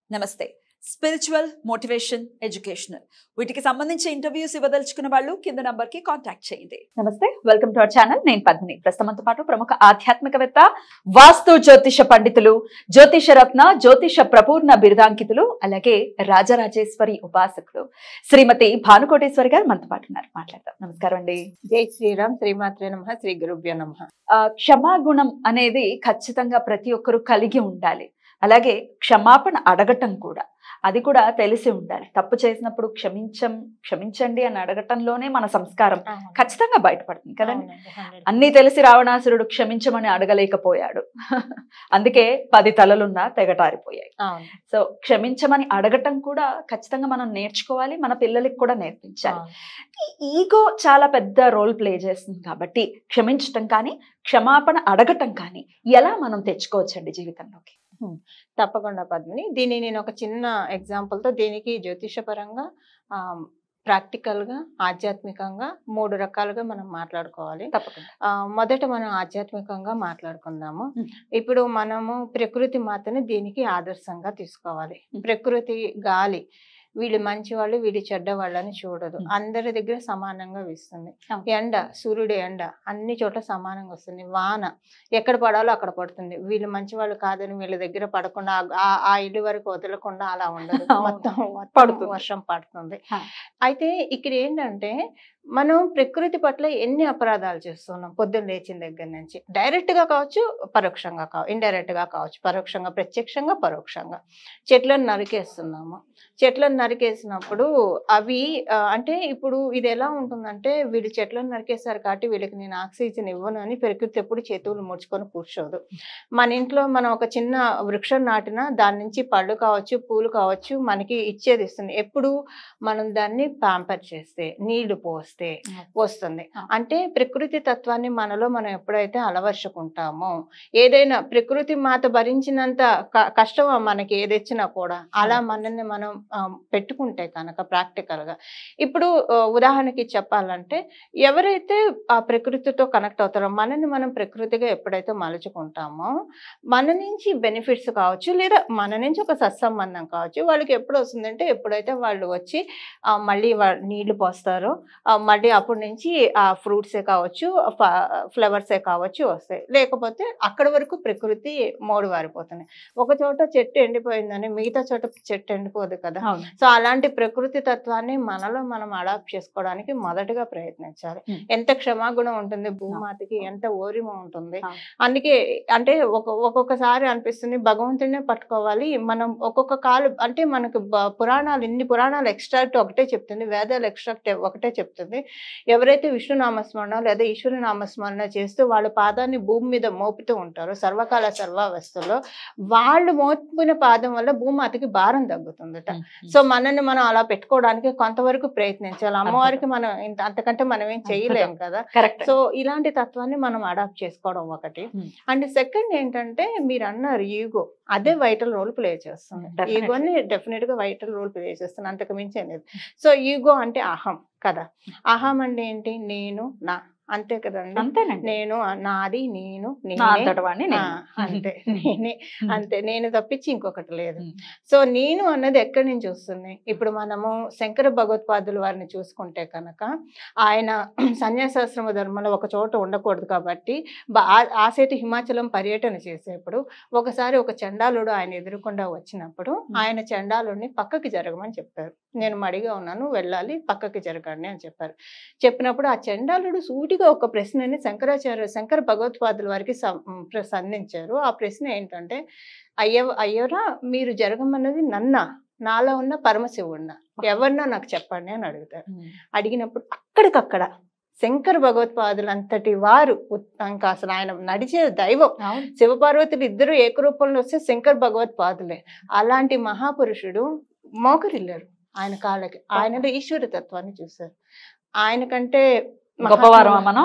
నమస్తే spiritual motivation educational వీటికి సంబంధించి ఇంటర్వ్యూస్ ఇవ్వదలుచుకున్న వాళ్ళు కింద నంబర్ కి కాంటాక్ట్ చేయండి నమస్తే వెల్కమ్ టు అవర్ ఛానల్ నేను పద్మిని ప్రస్తుతంతో పాటు ప్రముఖ ఆధ్యాత్మికవేత్త వాస్తు జ్యోతిష పండితులు జ్యోతిష రత్న జ్యోతిష ప్రపూర్ణ బిరుదాంకితులు అలాగే రాజరాజేశ్వరి ఉపాసకులు శ్రీమతి భానుకోటేశ్వరి గారు మనతో పాటు ఉన్నారు మాట్లాడతాం నమస్కారం అండి జై శ్రీరామ్ శ్రీమాత్రే నమ శ్రీ గురుభ్యో నమ ఆ, క్షమాగుణం అనేది ఖచ్చితంగా ప్రతి ఒక్కరూ కలిగి ఉండాలి అలాగే క్షమాపణ అడగటం కూడా అది కూడా తెలిసి ఉండాలి తప్పు చేసినప్పుడు క్షమించం క్షమించండి అని అడగటంలోనే మన సంస్కారం ఖచ్చితంగా బయటపడుతుంది కదండి అన్నీ తెలిసి రావణాసురుడు క్షమించమని అడగలేకపోయాడు అందుకే పది తలలున్నా తెగటారిపోయాయి అవును సో క్షమించమని అడగటం కూడా ఖచ్చితంగా మనం నేర్చుకోవాలి మన పిల్లలకి కూడా నేర్పించాలి ఈ ఈగో చాలా పెద్ద రోల్ ప్లే చేస్తుంది కాబట్టి క్షమించటం కానీ క్షమాపణ అడగటం కానీ ఎలా మనం తెచ్చుకోవచ్చండి జీవితంలోకి తప్పకుండా పద్మిని దీన్ని నేను ఒక చిన్న example తో దీనికి జ్యోతిషపరంగా ప్రాక్టికల్ గా ఆధ్యాత్మికంగా మూడు రకాలుగా మనం మాట్లాడుకోవాలి తప్పకుండా ఆ, మొదట మనం ఆధ్యాత్మికంగా మాట్లాడుకుందాము మ్మ్. ఇప్పుడు మనము ప్రకృతి మాతని దీనికి ఆదర్శంగా తీసుకోవాలి మ్మ్. ప్రకృతి గాలి వీళ్ళు మంచి వాళ్ళు వీళ్ళు చెడ్డ వాళ్ళని చూడదు మ్మ్. అందరి దగ్గర సమానంగా వీస్తుంది అవును. ఎండ సూర్యుడు ఎండ అన్ని చోట్ల సమానంగా వస్తుంది వాన ఎక్కడ పడాలో అక్కడ పడుతుంది వీళ్ళు మంచి వాళ్ళు కాదని వీళ్ళ దగ్గర పడకుండా ఆ- ఆ- ఆ ఇల్లు వరకు వదలకుండా అలా ఉండదు అవును. మొత్తం మొత్తం పడుతుంది. వర్షం పడుతుంది హా. అయితే ఇక్కడ ఏంటంటే మనం ప్రకృతి పట్ల ఎన్ని అపరాధాలు చేస్తున్నాం పొద్దున్న లేచిన దగ్గర నుంచి డైరెక్ట్ గా కావచ్చు పరోక్షంగా కావచ్చు ఇండైరెక్ట్ గా కావచ్చు పరోక్షంగా ప్రత్యక్షంగా పరోక్షంగా చెట్లను నరికేస్తున్నాము చెట్లను నరికేసినప్పుడు అవి ఆ, అంటే ఇప్పుడు ఇది ఎలా ఉంటుందంటే వీళ్ళు చెట్లను నరికేస్తారు కాబట్టి వీళ్ళకి నేను ఆక్సిజన్ ఇవ్వను అని ప్రకృతి ఎప్పుడు చేతులు ముడుచుకొని కూర్చోదు మన ఇంట్లో మనం ఒక చిన్న వృక్షం నాటినా దాని నుంచి పళ్ళు కావచ్చు పూలు కావచ్చు మనకి ఇచ్చేది ఇస్తుంది ఎప్పుడు మనం దాన్ని ప్యాంపర్ చేస్తే నీళ్లు పోస్తే వస్తుంది ఆ. అంటే ప్రకృతి తత్వాన్ని మనలో మనం ఎప్పుడైతే అలవర్చుకుంటామో ఏదైనా ప్రకృతి మాత భరించినంత క- కష్టం మనకి ఏదొచ్చినా కూడా అలా మనల్ని మనం ఆ, పెట్టుకుంటే కనుక ప్రాక్టికల్ గా ఇప్పుడు ఆ, ఉదాహరణకి చెప్పాలంటే ఎవరైతే ఆ ప్రకృతితో కనెక్ట్ అవుతారో మనల్ని మనం ప్రకృతిగా ఎప్పుడైతే మలుచుకుంటామో మన నుంచి బెనిఫిట్స్ కావచ్చు లేదా మన నుంచి ఒక సత్సంబంధం కావచ్చు వాళ్ళకి ఎప్పుడు వస్తుందంటే ఎప్పుడైతే వాళ్ళు వచ్చి ఆ, మళ్ళీ వా- నీళ్లు పోస్తారో ఆ, మళ్ళీ అప్పటి నుంచి ఆ ఫ్రూట్సే కావచ్చు ఫ్లవర్సే కావచ్చు వస్తాయి లేకపోతే అక్కడి వరకు ప్రకృతి మోడు వారిపోతుంది ఒక చోట చెట్టు ఎండిపోయిందని మిగతా చోట చెట్టు ఎండిపోదు కదా అవును సో అలాంటి ప్రకృతి తత్వాన్ని మనలో మనం అడాప్ట్ చేసుకోవడానికి మొదటగా ప్రయత్నించాలి Hmm. ఎంత క్షమాగుణం ఉంటుంది భూమాతకి ఎంత ఓరిమ ఉంటుంది అవును. అందుకే అంటే ఒక ఒక్కొక్కసారి అనిపిస్తుంది భగవంతుడినే పట్టుకోవాలి మనం ఒక్కొక్క కాలు అంటే మనకు బ- పురాణాలు ఇన్ని పురాణాలు ఎక్స్ట్రాక్ట్ ఒకటే చెప్తుంది వేదాలు ఎక్స్ట్రాక్ట్ ఒకటే చెప్తుంది ఎవరైతే విష్ణు నామస్మరణ లేదా ఈశ్వర నామస్మరణ చేస్తూ వాళ్ళ పాదాన్ని భూమి మీద మోపుతూ ఉంటారో సర్వకాల సర్వావస్థలో వాళ్ళు మోపిన పాదం వల్ల భూమాతకి భారం తగ్గుతుందట సో మనల్ని మనం అలా పెట్టుకోవడానికి కొంతవరకు ప్రయత్నించాలి అమ్మవారికి మనం ఇంత అంతకంటే మనం ఏం చేయలేం కదా కరెక్ట్ సో ఇలాంటి తత్వాన్ని మనం అడాప్ట్ చేసుకోవడం ఒకటి Hmm. అండ్ సెకండ్ ఏంటంటే మీరు అన్నారు ఈగో అదే వైటల్ రోల్ ప్లే చేస్తుంది Hmm, definitely. ఈగోని డెఫినెట్ గా వైటల్ రోల్ ప్లే చేస్తుంది అంతకు మించి లేదు సో ఈగో అంటే అహం కదా అహం అంటే ఏంటి నేను నా అంతే కదండి అంతేనండి నేను నాది నేను నా నేనే అంతటి వాడిని ఆ, నేను. అంతే నేనే అంతే నేను తప్పించి ఇంకొకటి లేదు Hmm. సో నేను అన్నది ఎక్కడి నుంచి వస్తుంది ఇప్పుడు మనము శంకర భగవత్పాదుల వారిని చూసుకుంటే కనుక ఆయన సన్యాసాశ్రమ ధర్మంలో ఒక చోట ఉండకూడదు కాబట్టి బా- ఆ- ఆసేతు హిమాచలం పర్యటన చేసేప్పుడు ఒకసారి ఒక చండాలుడు ఆయన ఎదురుకుండా వచ్చినప్పుడు ఆయన చండాలుడిని పక్కకి జరగమని చెప్పారు నేను మడిగా ఉన్నాను వెళ్ళాలి పక్కకి జరగండి అని చెప్పారు చెప్పినప్పుడు ఆ చండాలుడు సూటిగా ఒక ప్రశ్నని శంకరాచార్య శంకర భగవత్పాదుల వారికి సం- ప్ర- సంధించారు ఆ ప్రశ్న ఏంటంటే అయ్య అయ్యరా మీరు జరగమన్నది నన్నా నాలో ఉన్న పరమశివుడినా ఎవరినా నాకు చెప్పండి అని అడుగుతారు Hmm. అడిగినప్పుడు అక్కడికక్కడ శంకర భగవత్పాదులు అంతటి వారు ఉత్- ఇంకా అసలు ఆయన నడిచే దైవం అవును శివపార్వతులు ఇద్దరు ఏకరూపంలో వస్తే శంకర్ భగవత్పాదులే అలాంటి మహాపురుషుడు మోకరిల్లారు ఆయన కాళ్ళకి ఆయనలో ఈశ్వర తత్వాన్ని చూశారు ఆయన కంటే గొప్పవారమా మనం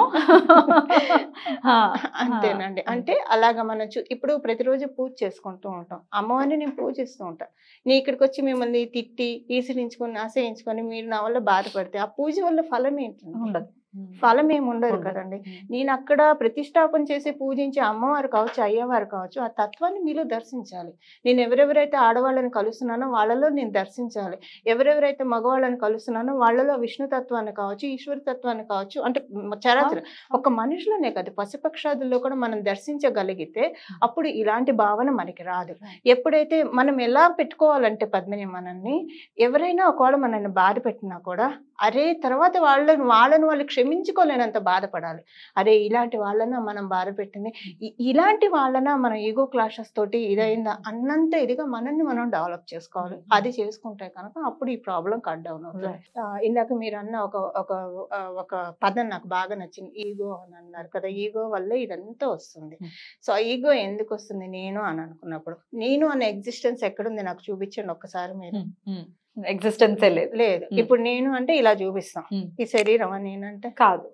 ఆ, అంతేనండి ఆ. అంటే అలాగా మనం చూ ఇప్పుడు ప్రతిరోజు పూజ చేసుకుంటూ ఉంటాం అమ్మవారిని నేను పూజిస్తూ ఉంటా నీ ఇక్కడికి వచ్చి మిమ్మల్ని తిట్టి ఈసరించుకొని ఆశయించుకొని మీరు నా వల్ల బాధపడితే ఆ పూజ వల్ల ఫలం ఏంటండి ఉండదు ఫలం ఏమి ఉండదు ఉండదు. కదండి నేను అక్కడ ప్రతిష్టాపన చేసి పూజించే అమ్మవారు కావచ్చు అయ్యవారు కావచ్చు ఆ తత్వాన్ని మీలో దర్శించాలి నేను ఎవరెవరైతే ఆడవాళ్ళని కలుస్తున్నానో వాళ్ళలో నేను దర్శించాలి ఎవరెవరైతే మగవాళ్ళని కలుస్తున్నానో వాళ్ళలో విష్ణు తత్వాన్ని కావచ్చు ఈశ్వర తత్వాన్ని కావచ్చు అంటే మ- చరాచర ఒక మనుషులనే కాదు పశుపక్షాదుల్లో కూడా మనం దర్శించగలిగితే అప్పుడు ఇలాంటి భావన మనకి రాదు ఎప్పుడైతే మనం ఎలా పెట్టుకోవాలంటే పద్మిని మనల్ని ఎవరైనా ఒకవేళ మనల్ని బాధ పెట్టినా కూడా అరే తర్వాత వాళ్ళని వాళ్ళని వాళ్ళు క్షమించుకోలేనంత బాధపడాలి అరే ఇలాంటి వాళ్ళన మనం బాధ పెట్టింది ఇ- ఇలాంటి వాళ్ళన మన ఈగో క్లాషెస్ తోటి ఇదైందా అన్నంత ఇదిగా మనల్ని మనం డెవలప్ చేసుకోవాలి అది చేసుకుంటే కనుక అప్పుడు ఈ ప్రాబ్లం కట్ డౌన్ అవుతుంది Right. ఆ, ఇందాక మీరు అన్న ఒక ఒక ఆ, ఒక పదం నాకు బాగా నచ్చింది ఈగో అని అన్నారు కదా ఈగో వల్లే ఇదంతా వస్తుంది Hmm. సో ఆ ఈగో ఎందుకు వస్తుంది నేను అని అనుకున్నప్పుడు నేను అనే ఎగ్జిస్టెన్స్ ఎక్కడుంది నాకు చూపించండి ఒక్కసారి మీరు ఎగ్జిస్టెన్సే లేదు లేదు Hmm. ఇప్పుడు నేను అంటే ఇలా చూపిస్తాం Hmm. ఈ శరీరం అని నేనంటే కాదు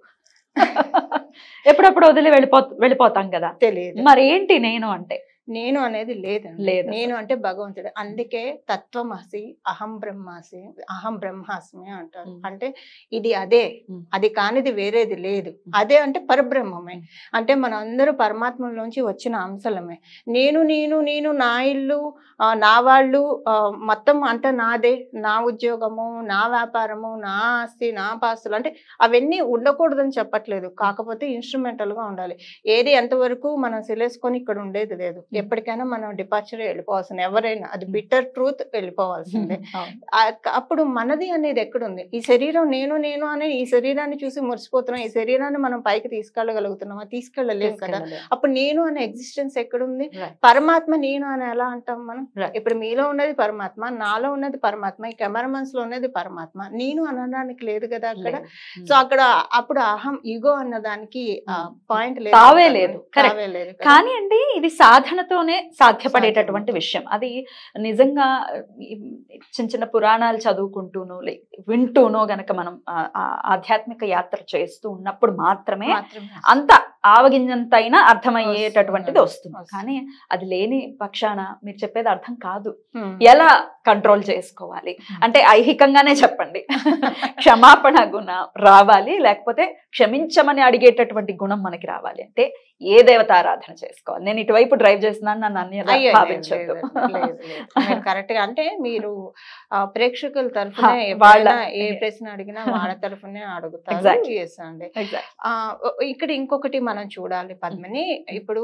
ఎప్పుడప్పుడు వదిలి వెళ్ళిపో వెళ్ళిపోతాం కదా తెలియదు మరి ఏంటి నేను అంటే నేను అనేది లేదండి లేదు. నేను అంటే భగవంతుడు అందుకే తత్వమసి అహం బ్రహ్మాసి అహం బ్రహ్మాస్మి అంటారు Mm. అంటే ఇది అదే Mm. అది కానిది వేరేది లేదు అదే అంటే పరబ్రహ్మమే Mm. అంటే మన అందరూ పరమాత్మలోంచి వచ్చిన అంశలమే నేను నేను నేను నా ఇల్లు ఆ, నా వాళ్ళు ఆ, మొత్తం అంతా నాదే నా ఉద్యోగము నా వ్యాపారము నా ఆస్తి నా పాస్తులు అంటే అవన్నీ ఉండకూడదని చెప్పట్లేదు కాకపోతే ఇన్స్ట్రుమెంటల్ గా ఉండాలి ఏది ఎంతవరకు మనం సిలేసుకొని ఇక్కడ ఉండేది లేదు ఎప్పటికైనా మనం డిపార్చర్ వెళ్ళిపోవాల్సింది ఎవరైనా అది బిటర్ ట్రూత్ వెళ్ళిపోవాల్సిందే అవును. ఆ- అప్పుడు మనది అనేది ఎక్కడుంది ఈ శరీరం నేను నేను అనే ఈ శరీరాన్ని చూసి మురిసిపోతున్నాం ఈ శరీరాన్ని మనం పైకి తీసుకెళ్ళగలుగుతున్నామా తీసుకెళ్ళలేము కదా తీసుకెళ్ళలేదు. అప్పుడు నేను అనే ఎగ్జిస్టెన్స్ ఎక్కడుంది Right. పరమాత్మ నేను అని ఎలా అంటాం మనం Right. ఇప్పుడు మీలో ఉన్నది పరమాత్మ నాలో ఉన్నది పరమాత్మ ఈ కెమెరామన్స్ లో ఉన్నది పరమాత్మ నేను అనడానికి లేదు కదా అక్కడ లేదు. సో అక్కడ అప్పుడు అహం ఈగో అన్న దానికి Hmm. పాయింట్ తావే లేదు. Correct. తావే లేదు కదా. కానీ అండి ఇది సాధనతోనే సాధ్యపడేటటువంటి విషయం అది నిజంగా ఈ చిన్న చిన్న పురాణాలు చదువుకుంటూనో లే వింటూనో గనక మనం ఆ- ఆ ఆధ్యాత్మిక యాత్ర చేస్తూ ఉన్నప్పుడు మాత్రమే మాత్రమే. అంత ఆవగింజంతైనా అర్థమయ్యేటటువంటిది వస్తుంది. వస్తుంది కానీ అది లేని పక్షాన మీరు చెప్పేది అర్థం కాదు Hmm. ఎలా కంట్రోల్ చేసుకోవాలి అంటే ఐహికంగానే చెప్పండి క్షమాపణ గుణం రావాలి లేకపోతే క్షమించమని అడిగేటటువంటి గుణం మనకి రావాలి అంటే ఏ దేవతారాధన చేసుకోవాలి నేను ఇటువైపు డ్రైవ్ చేస్తున్నాను నన్ను అన్ని అయ్యో, లేదు, భావించొద్దు లేదు, లేదు, లేదు. మీరు కరెక్ట్ గా అంటే మీరు ఆ, ప్రేక్షకుల తరఫున హా, ఎప్పుడైనా వాళ్ళ- ఏ ప్రశ్న అడిగినా వాళ్ళ తరఫునే అడుగుతారు Exactly. Yes అండి Exactly. ఆ ఓ- ఇక్కడ ఇంకొకటి మనం చూడాలి పద్మని ఇప్పుడు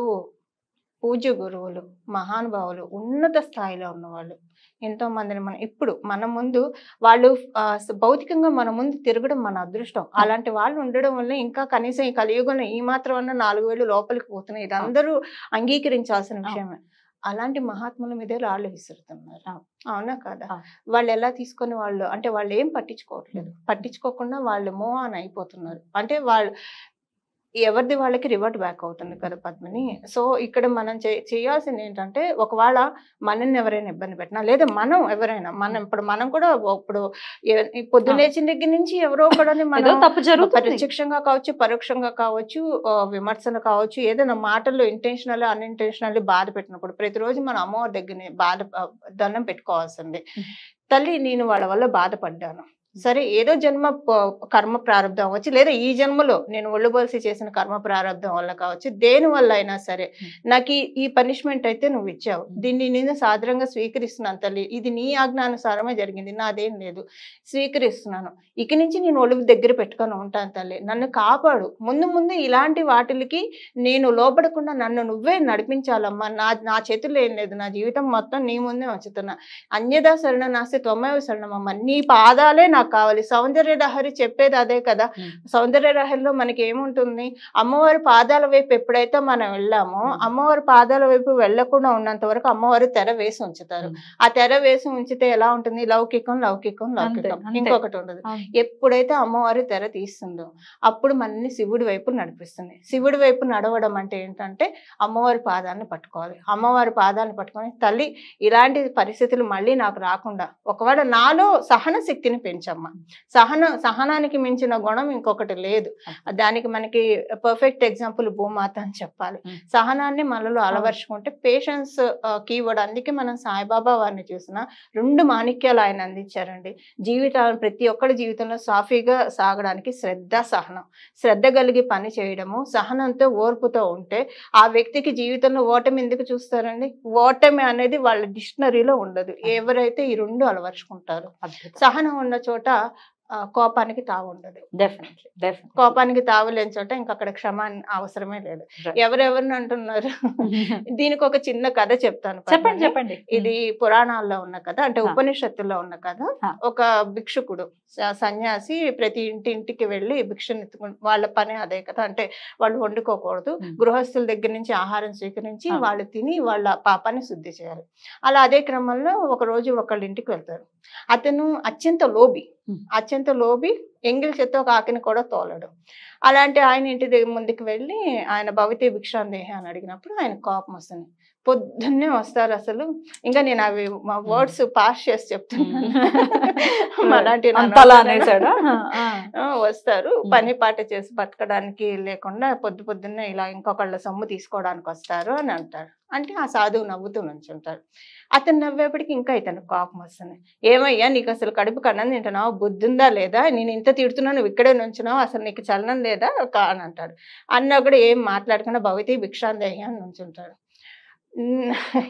పూజ్య గురువులు మహానుభావులు ఉన్నత స్థాయిలో ఉన్నవాళ్ళు ఎంతో మందిని మనం ఇప్పుడు మన ముందు వాళ్ళు ఆ, స- భౌతికంగా మన ముందు తిరగడం మన అదృష్టం అలాంటి వాళ్ళు ఉండడం వల్ల ఇంకా కనీసం ఈ కలియుగంలో ఈ మాత్రం అన్న నాలుగు వేలు లోపలికి పోతున్నాయి ఇది అందరూ అంగీకరించాల్సిన విషయమే అలాంటి మహాత్ముల మీదే రాళ్ళు విసురుతున్నారు అవును. అవునా కదా అవును. వాళ్ళు ఎలా తీసుకొని వాళ్ళు అంటే వాళ్ళు ఏం పట్టించుకోవట్లేదు పట్టించుకోకుండా వాళ్ళు మూవ్ ఆన్ అయిపోతున్నారు అంటే వాళ్ళు ఎవరిది వాళ్ళకి రివర్ట్ బ్యాక్ అవుతుంది కదా పద్మిని సో ఇక్కడ మనం చే- చేయాల్సింది ఏంటంటే ఒకవేళ మనల్ని ఎవరైనా ఇబ్బంది పెట్టినా లేదా మనం ఎవరైనా మనం ఇప్పుడు మనం కూడా ఇప్పుడు ఎ- ఈ పొద్దున్న లేచిన దగ్గర నుంచి ఎవరో కూడా ఏదో మనం తప్పు జరుగుతుంది ప్రత్యక్షంగా కావచ్చు పరోక్షంగా కావచ్చు ఆ, విమర్శన కావచ్చు ఏదైనా మాటల్లో ఇంటెన్షనల్ అన్ఇంటెన్షనల్ బాధ పెట్టినప్పుడు ప్రతిరోజు మన అమ్మవారి దగ్గర బాధ ఆ, దండం పెట్టుకోవాల్సింది Mm. తల్లి నేను వాళ్ళ వల్ల బాధపడ్డాను సరే ఏదో జన్మ ప- కర్మ ప్రారంభం అవ్వచ్చు లేదా ఈ జన్మలో నేను ఒళ్ళుబోల్సి చేసిన కర్మ ప్రారంభం వల్ల కావచ్చు దేని వల్ల అయినా సరే Mm. నాకు ఈ- ఈ పనిష్మెంట్ అయితే నువ్వు ఇచ్చావు Mm. దీన్ని నేను సాదరంగా స్వీకరిస్తున్నాను తల్లి ఇది నీ ఆజ్ఞానుసారమే జరిగింది నాదేం లేదు స్వీకరిస్తున్నాను ఇక నుంచి నేను ఒళ్ళు దగ్గర పెట్టుకొని ఉంటాను తల్లి నన్ను కాపాడు ముందు ముందు ఇలాంటి వాటికి నేను లోపడకుండా నన్ను నువ్వే నడిపించాలమ్మా నా నా చేతుల్లో ఏం లేదు నా జీవితం మొత్తం నీ ముందే ఉంచుతున్నా అన్యదా శరణ నాస్తి త్వమేవ శరణమమ్మ నీ పాదాలే నాకు కావాలి సౌందర్య లహరి చెప్పేది అదే కదా Mm. సౌందర్య లహరిలో మనకి ఏముంటుంది అమ్మవారి పాదాల వైపు ఎప్పుడైతే మనం వెళ్ళామో Mm. అమ్మవారి పాదాల వైపు వెళ్ళకుండా ఉన్నంత వరకు అమ్మవారు తెర వేసి ఉంచుతారు Mm. ఆ తెర వేసి ఉంచితే ఎలా ఉంటుంది లౌకికం లౌకికం లౌకికం అంతే. ఇంకొకటి ఉండదు అవును. ఎప్పుడైతే అమ్మవారు తెర తీస్తుందో అప్పుడు మనల్ని శివుడి వైపు నడిపిస్తుంది శివుడి వైపు నడవడం అంటే ఏంటంటే అమ్మవారి పాదాలను పట్టుకోవాలి అమ్మవారి పాదాలను పట్టుకొని తల్లి ఇలాంటి పరిస్థితులు మళ్ళీ నాకు రాకుండా ఒకవేళ నాలో సహన శక్తిని పెంచు సహించమ్మ సహన సహనానికి మించిన గుణం ఇంకొకటి లేదు దానికి మనకి పర్ఫెక్ట్ ఎగ్జాంపుల్ భూమాత అని చెప్పాలి Mm. సహనాన్ని మనలో అలవర్చుకుంటే పేషెన్స్ కీవర్డ్ అందుకే మనం సాయిబాబా వారిని చూసిన రెండు మాణిక్యాలు ఆయన అందించారండి జీవితాలు ప్రతి ఒక్కరి జీవితంలో సాఫీగా సాగడానికి శ్రద్ధ సహనం శ్రద్ధ కలిగి పని చేయడము సహనంతో ఓర్పుతో ఉంటే ఆ వ్యక్తికి జీవితంలో ఓటమి ఎందుకు చూస్తారండి ఓటమి అనేది వాళ్ళ డిక్షనరీలో ఉండదు ఎవరైతే ఈ రెండు అలవర్చుకుంటారు సహనం ఉన్న చోట ఆ, కోపానికి తావు ఉండదు డెఫినెట్లీ డెఫినెట్లీ కోపానికి తావు లేని చోట ఇంకా అక్కడ క్షమ అవసరమే లేదు Right. ఎవరెవరిని అంటున్నారు దీనికి ఒక చిన్న కథ చెప్తాను చెప్పండి పద్మిని. చెప్పండి ఇది పురాణాల్లో ఉన్న కథ అంటే ఆ. ఉపనిషత్తుల్లో ఉన్న కథ ఆ. ఒక భిక్షుకుడు స- సన్యాసి ప్రతి ఇంటి ఇంటికి వెళ్ళి భిక్షను ఎత్తుకు వాళ్ళ పని అదే కదా అంటే వాళ్ళు వండుకోకూడదు Hmm. గృహస్థుల దగ్గర నుంచి ఆహారం స్వీకరించి ఆ. వాళ్ళు తిని వాళ్ళ పాపాన్ని శుద్ధి చేయాలి అలా అదే క్రమంలో ఒక రోజు ఒకళ్ళ ఇంటికి వెళ్తారు అతను అత్యంత లోబి Hmm. అత్యంత లోబి ఎంగిల్ చేత ఒక ఆకిని కూడా తోలడు అలాంటి ఆయన ఇంటి దగ్గర ముందుకు వెళ్ళి ఆయన భవితే భిక్షాందేహి అని అడిగినప్పుడు ఆయన కోపం వస్తుంది పొద్దున్నే వస్తారు అసలు ఇంకా నేను అవి మా వర్డ్స్ పాస్ చేసి చెప్తున్నాను అలాంటి నా అంతలా నోటితో అనేసాడా ఆ. ఆ, వస్తారు Hmm. పని పాట చేసి బతకడానికి లేకుండా పొద్దు పొద్దున్నే ఇలా ఇంకొకళ్ళ సొమ్ము తీసుకోవడానికి వస్తారు అని అంటారు అంటే ఆ సాధువు నవ్వుతూ నుంచుంటాడు అతను నవ్వేపటికి ఇంకా ఇతను కోపం వస్తుంది ఏమయ్యా నీకు అసలు కడుపు కన్నం తింటున్నావు బుద్ధుందా లేదా నేను ఇంత తిడుతున్నావు నువ్వు ఇక్కడే నుంచున్నావు అసలు నీకు చలనం లేదా కా- అని అంటాడు అన్న కూడా ఏం మాట్లాడకుండా భవితి భిక్షాందేహి అని నుంచుంటాడు ఉమ్,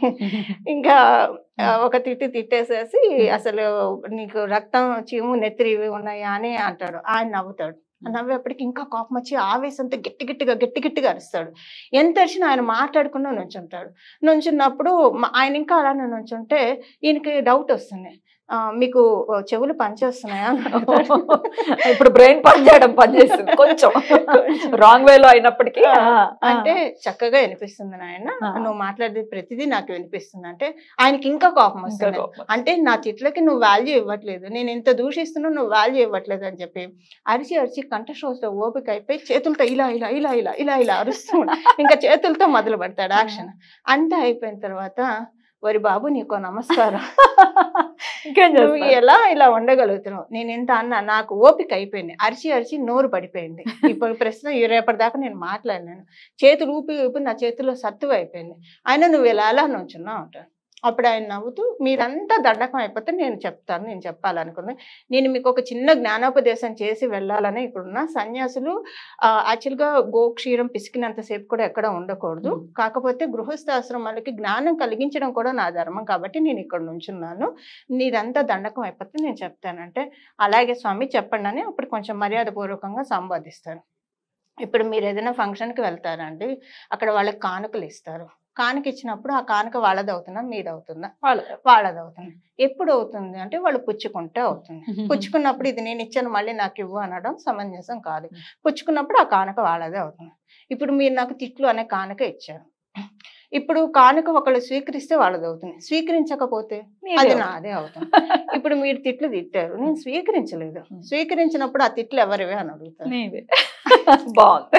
ఇంకా ఆ, ఒక తిట్టి తిట్టేసేసి అసలు నీకు రక్తం చీము నెత్తిరి ఇవి ఉన్నాయా అని అంటాడు ఆయన నవ్వుతాడు నవ్వేపటికి ఇంకా కోపం వచ్చి ఆవేశంతో గట్టి గట్టిగా గట్టి గట్టిగా అరుస్తాడు ఎంత అరిచినా ఆయన మాట్లాడకుండా నుంచుంటాడు నుంచున్నప్పుడు మ- ఆయన ఇంకా అలానే నుంచుంటే ఈయనకి డౌట్ వస్తుంది ఆ, మీకు చెవులు పనిచేస్తున్నాయా అని అడుగుతాడు. ఇప్పుడు బ్రెయిన్ పని చేయడం పనిచేస్తుంది కొంచెం రాంగ్ వేలో అయినప్పటికీ ఆ, ఆ. అంటే చక్కగా వినిపిస్తుంది నాయన ఆ. నువ్వు మాట్లాడేది ప్రతిదీ నాకు వినిపిస్తుంది అంటే ఆయనకి ఇంకా కోపం ఇంకా వస్తుంది కోపం. అంటే నా తిట్లకి నువ్వు వాల్యూ ఇవ్వట్లేదు నేను ఎంత దూషిస్తున్నా నువ్వు వాల్యూ ఇవ్వట్లేదు అని చెప్పి అరిచి అరిచి కంఠశ్రోతో ఓపిక అయిపోయి చేతులతో ఇలా ఇలా ఇలా ఇలా ఇలా ఇలా అరుస్తూ ఉంటాడు. ఇంకా చేతులతో మొదలు పెడతాడు యాక్షన్ అంతా అయిపోయిన తర్వాత వరి బాబు నీకో నమస్కారం ఇంకేం నువ్వు చేస్తారు? ఎలా ఇలా ఉండగలుగుతున్నావు నేను ఎంత అన్నా నాకు ఓపిక అయిపోయింది అరిచి అరిచి నోరు పడిపోయింది ఇప్పుడు ప్రస్తుతం ఈ రేపటి దాకా నేను మాట్లాడినాను చేతులు ఊపి ఊపి నా చేతిలో సత్తువ అయిపోయింది అయినా నువ్వు ఎలా అలా నుంచున్నావు అంటాడు అప్పుడు ఆయన నవ్వుతూ మీరంతా దండకం అయిపోతే నేను చెప్తాను నేను చెప్పాలనుకుంది నేను మీకు ఒక చిన్న జ్ఞానోపదేశం చేసి వెళ్ళాలని ఇక్కడున్న సన్యాసులు ఆ, యాక్చువల్గా గోక్షీరం పిసికినంతసేపు కూడా ఎక్కడ ఉండకూడదు Hmm. కాకపోతే గృహస్థాశ్రమాలకి జ్ఞానం కలిగించడం కూడా నా ధర్మం కాబట్టి నేను ఇక్కడ నుంచున్నాను నీదంతా దండకం అయిపోతే నేను చెప్తానంటే అలాగే స్వామి చెప్పండి అని అప్పుడు కొంచెం మర్యాదపూర్వకంగా సంబోధిస్తాను ఇప్పుడు మీరు ఏదైనా ఫంక్షన్కి వెళ్తారండి అక్కడ వాళ్ళకి కానుకలు ఇస్తారు కానుక ఇచ్చినప్పుడు ఆ కానుక వాళ్ళది అవుతుందా మీది అవుతుందా వాళ్ళ- వాళ్ళది అవుతుంది ఎప్పుడు అవుతుంది అంటే వాళ్ళు పుచ్చుకుంటే అవుతుంది పుచ్చుకున్నప్పుడు ఇది నేను ఇచ్చాను మళ్ళీ నాకు ఇవ్వు అనడం సమంజసం కాదు పుచ్చుకున్నప్పుడు ఆ కానుక వాళ్ళదే అవుతుంది ఇప్పుడు మీరు నాకు తిట్లు అనే కానుక ఇచ్చారు ఇప్పుడు కానుక ఒకళ్ళు స్వీకరిస్తే వాళ్ళది అవుతుంది స్వీకరించకపోతే మీదే అది అవుతుంది. నాదే అవుతుంది ఇప్పుడు మీరు తిట్లు తిట్టారు నేను స్వీకరించలేదు Hmm. స్వీకరించినప్పుడు ఆ తిట్లు ఎవరివే అని అడుగుతాను మీదే. బాగుంది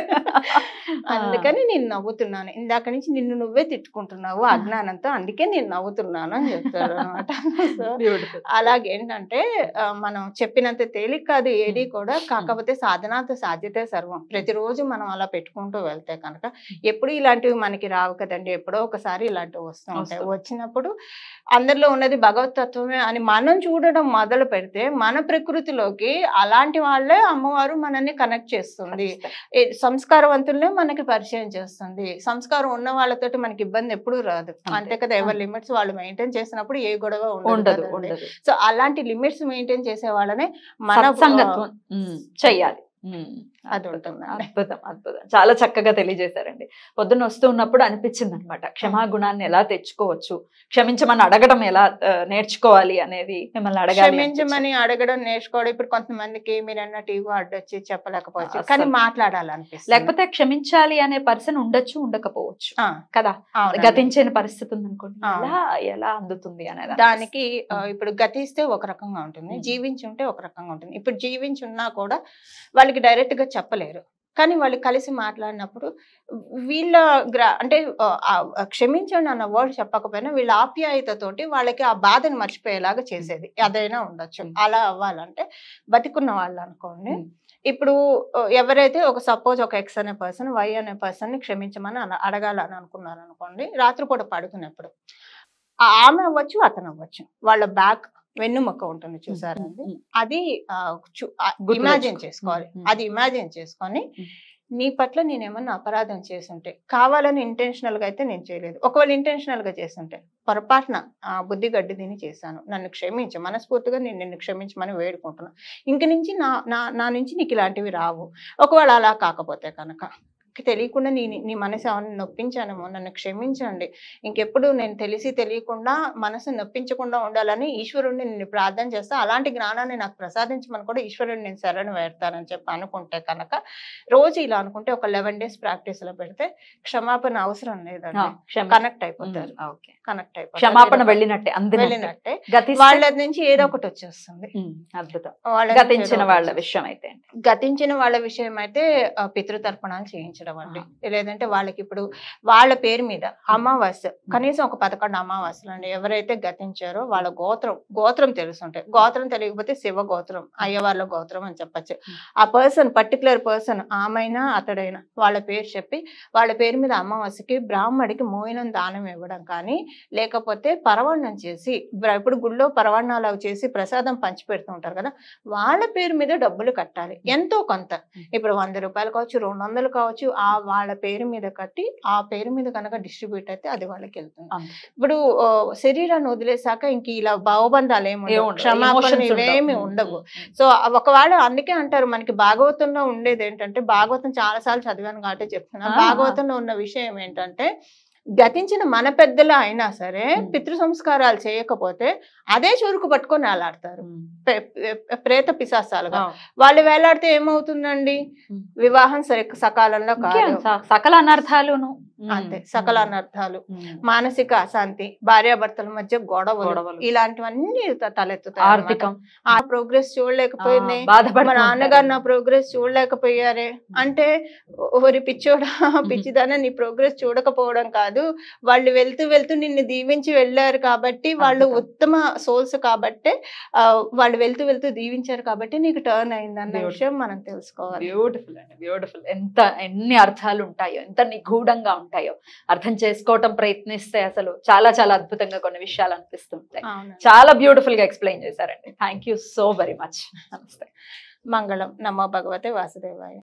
అందుకని నేను నవ్వుతున్నాను ఇందాక నుంచి నిన్ను నువ్వే తిట్టుకుంటున్నావు అజ్ఞానంతో అందుకే నేను నవ్వుతున్నాను అని చెప్తాడు అనమాట సో బ్యూటిఫుల్ అలాగే ఏంటంటే ఆ, మనం చెప్పినంత తేలిక కాదు ఏది కూడా కాకపోతే సాధనాత సాధ్యతే సర్వం ప్రతిరోజు మనం అలా పెట్టుకుంటూ వెళ్తే కనుక ఎప్పుడు ఇలాంటివి మనకి రావు కదండి ఎప్పుడో ఒకసారి ఇలాంటివి వస్తూ ఉంటాయి వస్తాయి. వచ్చినప్పుడు అందరిలో ఉన్నది భగవతత్వమే అని మనం చూడడం మొదలు పెడితే మన ప్రకృతిలోకి అలాంటి వాళ్ళే అమ్మవారు మనల్ని కనెక్ట్ చేస్తుంది ఏ సంస్కారవంతుల్నే మనకి పరిచయం చేస్తుంది సంస్కారం ఉన్న వాళ్ళతోటి మనకి ఇబ్బంది ఎప్పుడూ రాదు అంతే. అంతే కదా ఎవరి లిమిట్స్ వాళ్ళు మెయింటైన్ చేసినప్పుడు ఏ గొడవ ఉండదు ఉండదు కదండి. ఉండదు సో అలాంటి లిమిట్స్ మెయింటైన్ చేసే వాళ్ళనే మన సత్సంగత్వం ఉమ్, చెయ్యాలి ఉమ్, అది ఉంటుందండి. అద్భుతం అద్భుతం చాలా చక్కగా తెలియజేశారండి పొద్దున్న వస్తూ ఉన్నప్పుడు అనిపించింది అనమాట క్షమాగుణాన్ని ఎలా తెచ్చుకోవచ్చు క్షమించమని అడగడం ఎలా ఆ, నేర్చుకోవాలి అనేది మిమ్మల్ని అడగాలి అనిపించింది. క్షమించమని అడగడం నేర్చుకోవడం ఇప్పుడు కొంతమందికి మీరు అన్నట్టు ఇగో అడ్డొచ్చి చెప్పలేకపోవచ్చు అస్సలు. కానీ మాట్లాడాలనిపిస్తుంది లేకపోతే క్షమించాలి అనే పర్సన్ ఉండొచ్చు ఉండకపోవచ్చు ఆ, కదా అవునండి. గతించిన పరిస్థితి ఉందనుకోండి ఆ. ఎలా ఎలా అందుతుంది అనేది దానికి ఆ, ఇప్పుడు గతిస్తే ఒక రకంగా ఉంటుంది ఉమ్. జీవించి ఉంటే ఒక రకంగా ఉంటుంది ఇప్పుడు జీవించి ఉన్నా కూడా వాళ్ళకి డైరెక్ట్ గా చెప్పలేరు కానీ వాళ్ళు కలిసి మాట్లాడినప్పుడు వీళ్ళ గ్రా అంటే ఆ, ఆ, క్షమించండి అన్న వర్డ్ చెప్పకపోయినా వీళ్ళ ఆప్యాయతతోటి వాళ్ళకి ఆ బాధని మర్చిపోయేలాగా చేసేది అదైనా ఉండొచ్చు Mm. అలా అవ్వాలంటే బతికున్న వాళ్ళు అనుకోండి Mm. ఇప్పుడు ఆ, ఎవరైతే ఒక సపోజ్ ఒక ఎక్స్ అనే పర్సన్ వై అనే పర్సన్ ని క్షమించమని అన- అడగాలని అనుకున్నారు అనుకోండి రాత్రిపూట పడుకున్నప్పుడు ఆ ఆమె అవ్వచ్చు అతను అవ్వచ్చు వాళ్ళ బ్యాక్ వెన్నుముక్క ఉంటుంది చూసారండి ఉమ్, అది గుర్తు ఇమాజిన్ తెచ్చుకో. చేసుకోవాలి ఉమ్, ఉమ్. అది ఇమాజిన్ చేసుకొని ఉమ్. నీ పట్ల నేను ఏమన్నా అపరాధం చేసుంటే కావాలని ఇంటెన్షనల్ గా అయితే నేను చేయలేదు ఒకవేళ ఇంటెన్షనల్ గా చేస్తుంటే పొరపాటున ఆ బుద్ధి గడ్డి దీన్ని చేశాను నన్ను క్షమించు మనస్ఫూర్తిగా నేను నిన్ను క్షమించమని వేడుకుంటున్నాను ఇంక నుంచి నా నా నా నుంచి నీకు ఇలాంటివి రావు ఒకవేళ అలా కాకపోతే కనుక తెలియకుండా నీ నీ మనసు ఏమైనా నొప్పించానేమో నన్ను క్షమించండి ఇంకెప్పుడు నేను తెలిసి తెలియకుండా మనసు నొప్పించకుండా ఉండాలని ఈశ్వరుడిని నేను ప్రార్థన చేస్తా అలాంటి జ్ఞానాన్ని నాకు ప్రసాదించమని కూడా ఈశ్వరుడిని నేను శరణు వేడతానని చెప్పి అనుకుంటే కనుక రోజు ఇలా అనుకుంటే ఒక లెవెన్ డేస్ ప్రాక్టీస్ లో పెడితే క్షమాపణ అవసరం ఆ, లేదండి క్షమ- కనెక్ట్ ఉమ్, అయిపోతారు ఓకే కనెక్ట్ అయిపోతారు క్షమాపణ ఏదో- వెళ్ళినట్టే అందినట్టే వెళ్ళినట్టే గతిస్తే- వాళ్ళ నుంచి ఏదో ఒకటి వచ్చేస్తుంది ఉమ్, అద్భుతం వాళ్ళ నుంచి గతించిన ఏదో ఒకటి వాళ్ళ వచ్చేస్తుంది. విషయం అయితే గతించిన వాళ్ళ విషయం అయితే ఆ, పితృతర్పణాలు చేయించడం అండి లేదంటే వాళ్ళకి ఇప్పుడు వాళ్ళ పేరు మీద అమావాస్య కనీసం ఒక పదకొండు అమావాస్యలు అండి ఎవరైతే గతించారో వాళ్ళ గోత్రం గోత్రం తెలుసుంటాయి గోత్రం తెలియకపోతే శివ గోత్రం అయ్యవార్ల గోత్రం అని చెప్పచ్చు ఆ పర్సన్ పర్టికులర్ పర్సన్ ఆమైనా అతడైనా వాళ్ళ పేరు చెప్పి వాళ్ళ పేరు మీద అమావాస్యకి బ్రాహ్మడికి మోయినం దానం ఇవ్వడం కానీ లేకపోతే పరవణం చేసి బ్ర- ఇప్పుడు గుళ్ళో పరవణాలు అవి చేసి ప్రసాదం పంచి పెడుతూ ఉంటారు కదా వాళ్ళ పేరు మీద డబ్బులు కట్టాలి ఎంతో కొంత ఇప్పుడు వంద రూపాయలు కావచ్చు రెండు వందలు కావచ్చు ఆ వాళ్ళ పేరు మీద కట్టి ఆ పేరు మీద కనుక డిస్ట్రిబ్యూట్ అయితే అది వాళ్ళకి వెళ్తుంది అంతే. ఇప్పుడు ఆ, శరీరాన్ని వదిలేసాక ఇంక ఇలా భావబంధాలు ఏమి ఉండవు. ఏముండవు, క్షమాపణ emotions ఉండవు. ఇవేమి ఉమ్, ఉండవు ఉమ్, ఉమ్. సో ఒకవేళ అందుకే అంటారు మనకి భాగవతంలో ఉండేది ఏంటంటే భాగవతం చాలా సార్లు చదివాను కాబట్టి చెప్తున్నా ఆ. భాగవతంలో ఉన్న విషయం ఏంటంటే గతించిన మన పెద్దలు అయినా సరే ఉమ్. పితృ సంస్కారాలు చేయకపోతే అదే చురుకు పట్టుకొని వేలాడతారు ఉమ్. పె- పె- ప్రేత పిశాసాలుగా ఆ, వాళ్ళు వేలాడితే ఏమవుతుందండి ఉమ్. వివాహం సరి సకాలంలో ఇంకేం కాదు స- సకల అనర్థాలును ఉమ్, అంతే సకల ఉమ్, అనర్థాలు ఉమ్. మానసిక అశాంతి భార్యాభర్తల మధ్య గొడవలు గొడవలు. ఇలాంటివన్నీ త- తలెత్తుతాయి ఆర్థికం అన్నమాట. ఆ ప్రోగ్రెస్ చూడలేకపోయింది ఆ, బాధపడుతూ మా నాన్నగారు నా ఉంటారు. ప్రోగ్రెస్ చూడలేకపోయారే అంటే ఓరి పిచ్చోడా పిచ్చిదాన నీ ప్రోగ్రెస్ చూడకపోవడం కాదు వాళ్ళు వెళ్తూ వెళ్తూ నిన్ను దీవించి వెళ్ళారు కాబట్టి వాళ్ళు అద్భుతం. ఉత్తమ సోల్స్ కాబట్టే ఆ, వాళ్ళు వెళ్తూ వెళ్తూ దీవించారు కాబట్టి నీకు టర్న్ అయింది అన్న Beautiful. విషయం మనం తెలుసుకోవాలి బ్యూటిఫుల్ అండి బ్యూటిఫుల్ ఎంత ఎన్ని అర్థాలు ఉంటాయో ఎంత నిగూఢంగా ఉంటాయో అర్థం చేసుకోవటం ప్రయత్నిస్తే అసలు చాలా చాలా అద్భుతంగా కొన్ని విషయాలు అనిపిస్తుంటాయి అవునండి. చాలా బ్యూటిఫుల్ గా ఎక్స్ప్లెయిన్ చేశారండి thank you so very much నమస్తే మంగళం నమో భగవతే వాసుదేవాయ